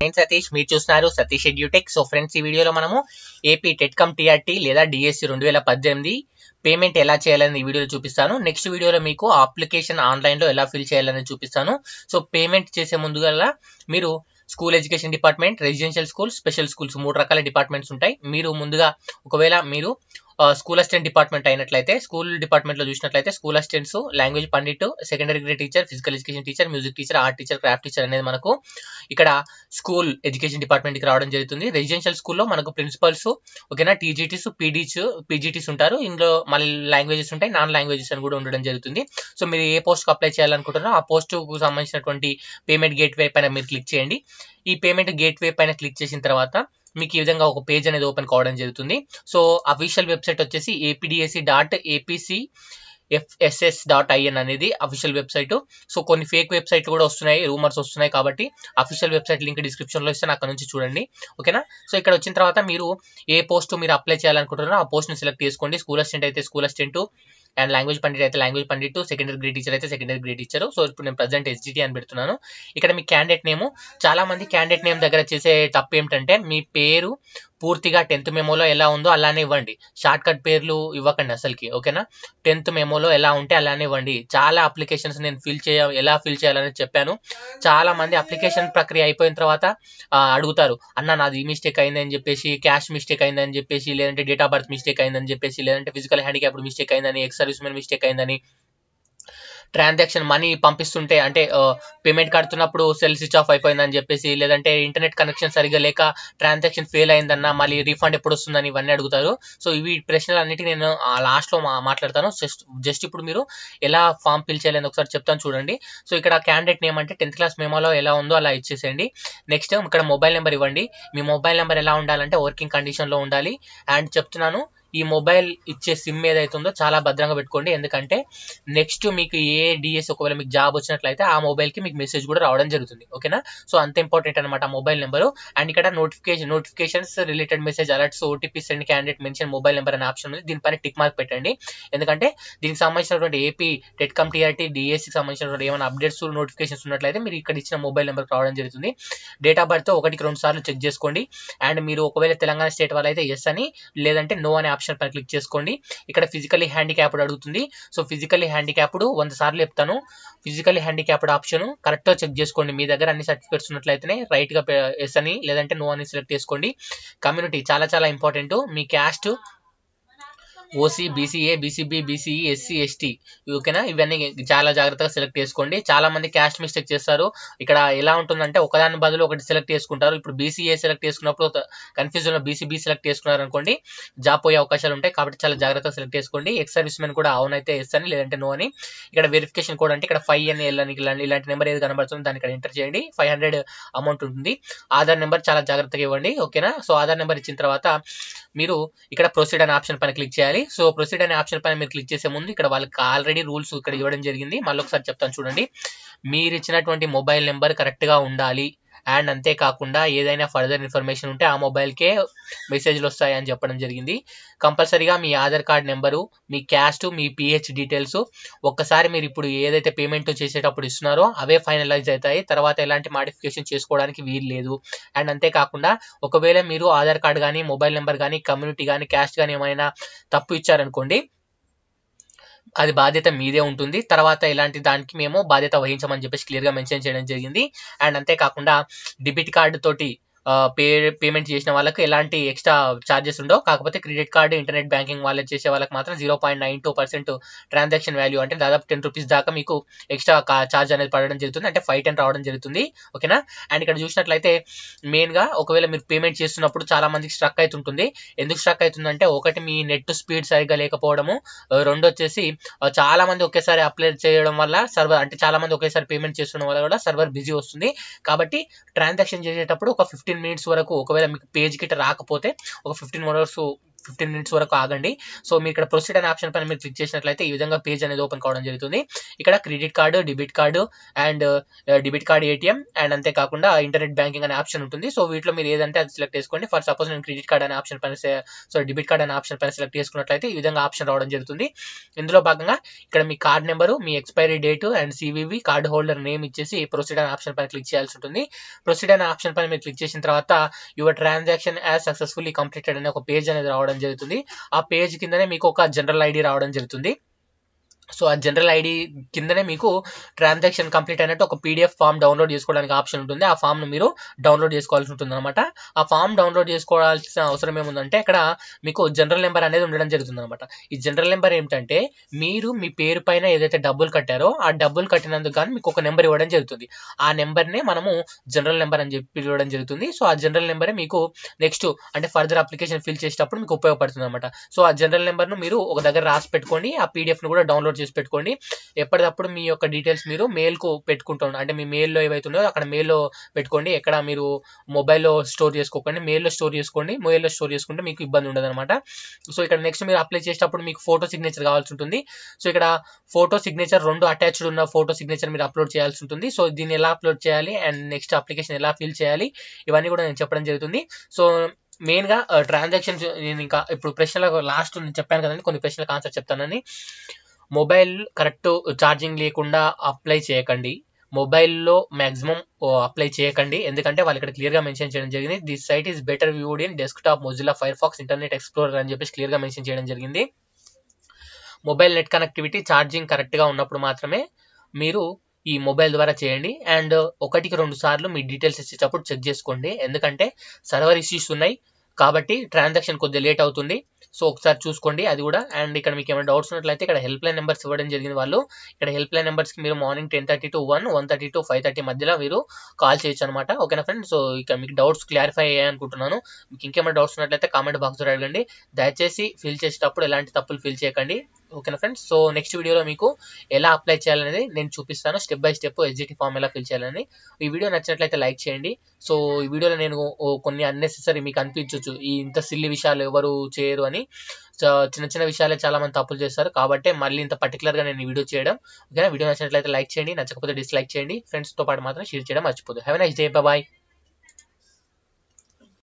నేను సతీష్ మీరు చూస్తున్నారు సతీష్ ఎడ్యూటెక్ సో ఫ్రెండ్స్ ఈ వీడియోలో మనము ఏపీ టెట్కమ్ టీఆర్టీ లేదా డిఎస్సి రెండు వేల పద్దెనిమిది పేమెంట్ ఎలా చేయాలని ఈ వీడియోలో చూపిస్తాను నెక్స్ట్ వీడియోలో మీకు అప్లికేషన్ ఆన్లైన్లో ఎలా ఫిల్ చేయాలని చూపిస్తాను సో పేమెంట్ చేసే ముందుగా మీరు school education department residential school special schools మూడు రకాల డిపార్ట్మెంట్స్ ఉంటాయి మీరు ముందుగా ఒకవేళ మీరు స్కూల్ అసిస్టెంట్ డిపార్ట్మెంట్ అయినట్లయితే స్కూల్ డిపార్ట్మెంట్ లో చూసినట్లయితే school assistants language pandit secondary grade teacher physical education teacher music teacher art teacher craft teacher అనేది మనకు ఇక్కడ స్కూల్ ఎడ్యుకేషన్ డిపార్ట్మెంట్ కి రావడం జరుగుతుంది రెసిడెన్షియల్ స్కూల్లో మనకు ప్రిన్సిపల్స్ ఓకేనా టీజీటీస్ పీడీస్ పీజీటీస్ ఉంటారు ఇందులో మళ్ళీ లాంగ్వేజెస్ ఉంటాయి నాన్ లాంగ్వేజెస్ అని కూడా ఉండడం జరుగుతుంది సో మీరు ఏ పోస్ట్ అప్లై చేయాలనుకుంటున్నారో ఆ పోస్ట్ కు సంబంధించినటువంటి పేమెంట్ గేట్ వే పైన మీరు క్లిక్ చేయండి ఈ పేమెంట్ గేట్ వే పైన క్లిక్ చేసిన తర్వాత మీకు ఈ విధంగా ఒక పేజ్ అనేది ఓపెన్ కావడం జరుగుతుంది సో అఫీషియల్ వెబ్సైట్ వచ్చేసి APDSC dot APC FSS dot IN అనేది అఫీషియల్ వెబ్సైట్ సో కొన్ని ఫేక్ వెబ్సైట్లు కూడా వస్తున్నాయి రూమర్స్ వస్తున్నాయి కాబట్టి అఫీషియల్ వెబ్సైట్ లింక్ డిస్క్రిప్షన్లో ఇస్తాను అక్కడ నుంచి చూడండి ఓకేనా సో ఇక్కడ వచ్చిన తర్వాత మీరు ఏ పోస్ట్ మీరు అప్లై చేయాలనుకుంటున్నారో ఆ పోస్ట్ని సెలెక్ట్ చేసుకోండి స్కూల్ అసిస్టెంట్ అయితే school assistant and language pandit అయితే language pandit secondary grade teacher అయితే సెకండరీ గ్రేడ్ టీచర్ సో ఇప్పుడు నేను ప్రజెంట్ ఎస్జిటి అని పెడుతున్నాను ఇక్కడ మీ క్యాండిడేట్ నేమ్ చాలా మంది క్యాండిడేట్ నేమ్ దగ్గర చేసే తప్పు ఏమిటంటే మీ పేరు పూర్తిగా టెన్త్ మెమోలో ఎలా ఉందో అలానే ఇవ్వండి షార్ట్ కట్ పేర్లు ఇవ్వకండి అసలుకి ఓకేనా టెన్త్ మెమోలో ఎలా ఉంటే అలానే ఇవ్వండి చాలా అప్లికేషన్స్ నేను ఫిల్ చేయ ఎలా ఫిల్ చేయాలని చెప్పాను చాలా మంది అప్లికేషన్ ప్రక్రియ అయిపోయిన తర్వాత అడుగుతారు అన్న నాది ఈ మిస్టేక్ అయిందని చెప్పేసి క్యాష్ మిస్టేక్ అయిందని చెప్పేసి లేదంటే డేట్ ఆఫ్ బర్త్ మిస్టేక్ అయిందని చెప్పేసి లేదంటే ఫిజికల్ హ్యాండిక్యాప్డ్ మిస్టేక్ అయిందని ఎక్స్ సర్వీస్ మెన్ మిస్టేక్ అయిందని ట్రాన్సాక్షన్ మనీ పంపిస్తుంటే అంటే పేమెంట్ కడుతున్నప్పుడు సెల్ స్విచ్ ఆఫ్ అయిపోయిందని చెప్పేసి లేదంటే ఇంటర్నెట్ కనెక్షన్ సరిగా లేక ట్రాన్సాక్షన్ ఫెయిల్ అయిందన్న మళ్ళీ రీఫండ్ ఎప్పుడు వస్తుందని ఇవన్నీ అడుగుతారు సో ఇవి ప్రశ్నలు అన్నిటి నేను లాస్ట్లో మాట్లాడతాను జస్ట్ జస్ట్ ఇప్పుడు మీరు ఎలా ఫామ్ ఫిల్ చేయాలని ఒకసారి చెప్తాను చూడండి సో ఇక్కడ క్యాండిడేట్ నేమ్ అంటే టెన్త్ క్లాస్ మెమోలో ఎలా ఉందో అలా ఇచ్చేసేయండి నెక్స్ట్ ఇక్కడ మొబైల్ నెంబర్ ఇవ్వండి మీ మొబైల్ నెంబర్ ఎలా ఉండాలంటే వర్కింగ్ కండిషన్లో ఉండాలి అండ్ చెప్తున్నాను ఈ మొబైల్ ఇచ్చే సిమ్ ఏదైతే ఉందో చాలా భద్రంగా పెట్టుకోండి ఎందుకంటే నెక్స్ట్ మీకు ఏ డిఎస్ ఒకవేళ మీకు జాబ్ వచ్చినట్లయితే ఆ మొబైల్కి మీకు మెసేజ్ కూడా రావడం జరుగుతుంది ఓకేనా సో అంత ఇంపార్టెంట్ అనమాట మొబైల్ నెంబరు అండ్ ఇక్కడ notification notifications related message alerts OTP send candidate mention mobile number అనే ఆప్షన్ ఉంది దీనిపైన టిక్ మార్క్ పెట్టండి ఎందుకంటే దీనికి సంబంధించినటువంటి ఏపీ టెట్కమ్ టీఆర్టీ డిఎస్సికి సంబంధించినటువంటి ఏమైనా అప్డేట్స్ నోటిఫికేషన్స్ ఉన్నట్లయితే మీరు ఇక్కడ ఇచ్చిన మొబైల్ నెంబర్ రావడం జరుగుతుంది డేట్ ఆఫ్ బర్త్ ఒకటికి రెండు సార్లు చెక్ చేసుకోండి అండ్ మీరు ఒకవేళ తెలంగాణ స్టేట్ వాళ్ళైతే ఎస్ అని లేదంటే నో అనే ఆప్షన్ పైన క్లిక్ చేసుకోండి ఇక్కడ ఫిజికల్లీ హ్యాండిక్యాప్డ్ అడుగుతుంది సో ఫిజికల్లీ హ్యాండిక్యాప్డ్ వంద సార్లు చెప్తాను ఫిజికల్లీ హ్యాండిక్యాప్డ్ ఆప్షన్ కరెక్ట్గా చెక్ చేసుకోండి మీ దగ్గర అన్ని సర్టిఫికేట్స్ ఉన్నట్లయితేనే రైట్గా ఎస్ అని లేదంటే నో అని సెలెక్ట్ చేసుకోండి కమ్యూనిటీ చాలా చాలా ఇంపార్టెంట్ మీ caste OC BCA BCB BCE SC ST ఓకేనా ఇవన్నీ చాలా జాగ్రత్తగా సెలెక్ట్ చేసుకోండి చాలా మంది క్యాస్ట్ మిస్టేక్ చేస్తారు ఇక్కడ ఎలా ఉంటుందంటే ఒకదాని బదులు ఒకటి సెలెక్ట్ చేసుకుంటారు ఇప్పుడు బీసీఏ సెలెక్ట్ చేసుకున్నప్పుడు కన్ఫ్యూజన్లో బీసీబీ సెలెక్ట్ చేసుకున్నారు అనుకోండి జాబ్ పోయే అవకాశాలు ఉంటాయి కాబట్టి చాలా జాగ్రత్తగా సెలెక్ట్ చేసుకోండి ఎక్స్ సర్వీస్ మెన్ కూడా అవునైతే ఎస్ అని లేదంటే నో అని ఇక్కడ వెరిఫికేషన్ కోడ్ అంటే ఇక్కడ ఫైవ్ అని వెళ్ళని ఇలాంటి నెంబర్ ఏది కనబడుతుందో దాన్ని ఇక్కడ ఎంటర్ చేయండి ఫైవ్ హండ్రెడ్ అమౌంట్ ఉంటుంది ఆధార్ నెంబర్ చాలా జాగ్రత్తగా ఇవ్వండి ఓకేనా సో ఆధార్ నెంబర్ ఇచ్చిన తర్వాత మీరు ఇక్కడ ప్రొసీడ్ అనే ఆప్షన్ పైన క్లిక్ చేయాలి సో ప్రొసీడ్ అనే ఆప్షన్ పైన మీరు క్లిక్ చేసే ముందు ఇక్కడ వాళ్ళకి ఆల్రెడీ రూల్స్ ఇక్కడ ఇవ్వడం జరిగింది మళ్ళీ ఒకసారి చెప్తాను చూడండి మీరు ఇచ్చినటువంటి మొబైల్ నెంబర్ కరెక్ట్గా ఉండాలి అండ్ అంతేకాకుండా ఏదైనా ఫర్దర్ ఇన్ఫర్మేషన్ ఉంటే ఆ మొబైల్కే మెసేజ్లు వస్తాయి అని చెప్పడం జరిగింది కంపల్సరీగా మీ ఆధార్ కార్డ్ నెంబరు మీ క్యాస్ట్ మీ పిహెచ్ డీటెయిల్స్ ఒక్కసారి మీరు ఇప్పుడు ఏదైతే పేమెంట్ చేసేటప్పుడు ఇస్తున్నారో అవే ఫైనలైజ్ అవుతాయి తర్వాత ఎలాంటి మాడిఫికేషన్ చేసుకోవడానికి వీలు లేదు అండ్ అంతేకాకుండా ఒకవేళ మీరు ఆధార్ కార్డ్ కానీ మొబైల్ నెంబర్ కానీ కమ్యూనిటీ కానీ క్యాస్ట్ కానీ ఏమైనా తప్పు ఇచ్చారనుకోండి అది బాధ్యత మీదే ఉంటుంది తర్వాత ఇలాంటి దానికి మేము బాధ్యత వహించమని చెప్పేసి క్లియర్గా మెన్షన్ చేయడం జరిగింది అండ్ అంతేకాకుండా డెబిట్ కార్డు తోటి పే పేమెంట్ చేసిన వాళ్ళకి ఎలాంటి ఎక్స్ట్రా ఛార్జెస్ ఉండవు కాకపోతే క్రెడిట్ కార్డు ఇంటర్నెట్ బ్యాంకింగ్ వాళ్ళకి చేసే వాళ్ళకి మాత్రం zero point nine two percent transaction value అంటే దాదాపు టెన్ రూపీస్ దాకా మీకు ఎక్స్ట్రా ఛార్జ్ అనేది పడడం జరుగుతుంది అంటే ఫైవ్ టెన్ రావడం జరుగుతుంది ఓకేనా అండ్ ఇక్కడ చూసినట్లయితే మెయిన్గా ఒకవేళ మీరు పేమెంట్ చేస్తున్నప్పుడు చాలా మందికి స్ట్రక్ అవుతుంటుంది ఎందుకు స్ట్రక్ అవుతుందంటే ఒకటి మీ నెట్ స్పీడ్ సరిగ్గా లేకపోవడము రెండు వచ్చేసి చాలా మంది ఒకేసారి అప్లై చేయడం వల్ల సర్వర్ అంటే చాలా మంది ఒకేసారి పేమెంట్ చేస్తుండడం వల్ల కూడా సర్వర్ బిజీ వస్తుంది కాబట్టి ట్రాన్సాక్షన్ చేసేటప్పుడు ఒక ఫిఫ్టీన్ మినిట్స్ వరకు ఒకవేళ మీకు పేజ్ గిట్ట రాకపోతే ఒక ఫిఫ్టీన్ అవర్స్ ఫిఫ్టీన్ మినిట్స్ వరకు ఆగండి సో మీరు ఇక్కడ ప్రొసీడ్ అనే ఆప్షన్ పైన మీరు క్లిక్ చేసినట్లయితే ఈ విధంగా పేజ్ అనేది ఓపెన్ కావడం జరుగుతుంది ఇక్కడ credit card debit card and debit card ATM and అంతేకాకుండా ఇంటర్నెట్ బ్యాంకింగ్ అనే ఆప్షన్ ఉంటుంది సో వీటిలో మీరు ఏదంటే అది సెలెక్ట్ చేసుకోండి ఫర్ సపోజ్ నేను క్రెడిట్ కార్డ్ అనే ఆప్షన్ పైన సో డెబిట్ కార్డ్ అనే ఆప్షన్ పైన సెలెక్ట్ చేసుకున్నట్లయితే ఈ విధంగా ఆప్షన్ రావడం జరుగుతుంది ఇందులో భాగంగా ఇక్కడ మీ కార్డ్ నెంబరు మీ expiry date and CVV card holder name ఇచ్చేసి ప్రొసీడ్ అనే ఆప్షన్ పైన క్లిక్ చేయాల్సి ఉంటుంది ప్రొసీడ్ అనే ఆప్షన్ పైన మీరు క్లిక్ చేసిన తర్వాత your transaction as successfully completed అనే ఒక పేజ్ అనేది రావడం జరుగుతుంది ఆ పేజ్ కిందనే మీకు ఒక జనరల్ ఐడి రావడం జరుగుతుంది సో ఆ జనరల్ ఐడి కిందనే మీకు ట్రాన్సాక్షన్ కంప్లీట్ అయినట్టు ఒక పీడిఎఫ్ ఫామ్ డౌన్లోడ్ చేసుకోవడానికి ఆప్షన్ ఉంటుంది ఆ ఫామ్ను మీరు డౌన్లోడ్ చేసుకోవాల్సి ఉంటుంది అనమాట ఆ ఫామ్ డౌన్లోడ్ చేసుకోవాల్సిన అవసరం ఏముందంటే ఇక్కడ మీకు జనరల్ నెంబర్ అనేది ఉండడం జరుగుతుంది అనమాట ఈ జనరల్ నెంబర్ ఏమిటంటే మీరు మీ పేరు పైన ఏదైతే డబ్బులు కట్టారో ఆ డబ్బులు కట్టినందుకు కానీ మీకు ఒక నెంబర్ ఇవ్వడం జరుగుతుంది ఆ నెంబర్నే మనము జనరల్ నెంబర్ అని చెప్పి ఇవ్వడం జరుగుతుంది సో ఆ జనరల్ నెంబరే మీకు నెక్స్ట్ అంటే ఫర్దర్ అప్లికేషన్ ఫిల్ చేసేటప్పుడు మీకు ఉపయోగపడుతుంది అనమాట సో ఆ జనరల్ నెంబర్ను మీరు ఒక దగ్గర రాసి పెట్టుకోండి ఆ పీడిఎఫ్ను కూడా డౌన్లోడ్ చేసి పెట్టుకోండి ఎప్పటికప్పుడు మీ యొక్క డీటెయిల్స్ మీరు మెయిల్కు పెట్టుకుంటూ అంటే మీ మెయిల్లో ఏవైతే ఉన్నాయో అక్కడ మెయిల్లో పెట్టుకోండి ఎక్కడ మీరు మొబైల్లో స్టోర్ చేసుకోకండి మెయిల్లో స్టోర్ చేసుకోండి మెయిల్లో స్టోర్ చేసుకుంటే మీకు ఇబ్బంది ఉండదు అనమాట సో ఇక్కడ నెక్స్ట్ మీరు అప్లై చేసేటప్పుడు మీకు ఫోటో సిగ్నేచర్ కావాల్సి ఉంటుంది సో ఇక్కడ ఫోటో సిగ్నేచర్ రెండు అటాచ్డ్ ఉన్న ఫోటో సిగ్నేచర్ మీరు అప్లోడ్ చేయాల్సి ఉంటుంది సో దీన్ని ఎలా అప్లోడ్ చేయాలి అండ్ నెక్స్ట్ అప్లికేషన్ ఎలా ఫిల్ చేయాలి ఇవన్నీ కూడా నేను చెప్పడం జరుగుతుంది సో మెయిన్ గా ట్రాన్సాక్షన్ నేను ఇంకా ఇప్పుడు ప్రశ్నలకు లాస్ట్ నేను చెప్పాను కదండి కొన్ని ప్రశ్నలకు ఆన్సర్ చెప్తానని మొబైల్ కరెక్ట్ ఛార్జింగ్ లేకుండా అప్లై చేయకండి మొబైల్లో మాక్సిమం అప్లై చేయకండి ఎందుకంటే వాళ్ళు ఇక్కడ క్లియర్గా మెన్షన్ చేయడం జరిగింది this site is better viewed in desktop Mozilla Firefox Internet Explorer అని చెప్పేసి క్లియర్గా మెన్షన్ చేయడం జరిగింది మొబైల్ నెట్ కనెక్టివిటీ ఛార్జింగ్ కరెక్ట్గా ఉన్నప్పుడు మాత్రమే మీరు ఈ మొబైల్ ద్వారా చేయండి అండ్ ఒకటికి రెండు సార్లు మీ డీటెయిల్స్ ఇచ్చేటప్పుడు చెక్ చేసుకోండి ఎందుకంటే సర్వర్ ఇష్యూస్ ఉన్నాయి కాబట్టి ట్రాన్సాక్షన్ కొద్దిగా లేట్ అవుతుంది సో ఒకసారి చూసుకోండి అది కూడా అండ్ ఇక్కడ మీకు ఏమైనా డౌట్స్ ఉన్నట్లయితే ఇక్కడ హెల్ప్ లైన్ నెంబర్స్ ఇవ్వడం జరిగింది వాళ్ళు ఇక్కడ హెల్ప్ లైన్ నెంబర్స్కి మీరు morning ten thirty to one one thirty to five thirty మధ్యలో మీరు కాల్ చేయొచ్చు అనమాట ఓకేనా ఫ్రెండ్ సో ఇక మీకు డౌట్స్ క్లారిఫై అయ్యాయి అనుకుంటున్నాను మీకు ఇంకేమైనా డౌట్స్ ఉన్నట్లయితే కామెంట్ బాక్స్లో అడగండి దయచేసి ఫిల్ చేసేటప్పుడు ఎలాంటి తప్పులు ఫిల్ చేయకండి ఓకేనా ఫ్రెండ్స్ సో నెక్స్ట్ వీడియోలో మీకు ఎలా అప్లై చేయాలనేది నేను చూపిస్తాను step by step SGT form ఎలా ఫిల్ చేయాలని ఈ వీడియో నచ్చినట్లయితే లైక్ చేయండి సో ఈ వీడియోలో నేను కొన్ని అన్నెసెసరీ మీకు అనిపించవచ్చు ఈ ఇంత సిల్లి విషయాలు ఎవరు చేయరు అని సో చిన్న చిన్న విషయాలే చాలా మంది తప్పులు చేస్తారు కాబట్టి మళ్ళీ ఇంత పర్టికులర్గా నేను ఈ వీడియో చేయడం ఓకేనా వీడియో నచ్చినట్లయితే లైక్ చేయండి నచ్చకపోతే డిస్లైక్ చేయండి ఫ్రెండ్స్తో పాటు మాత్రం షేర్ చేయడం మర్చిపోదు హ్యావ్ నైస్ డే బాయ్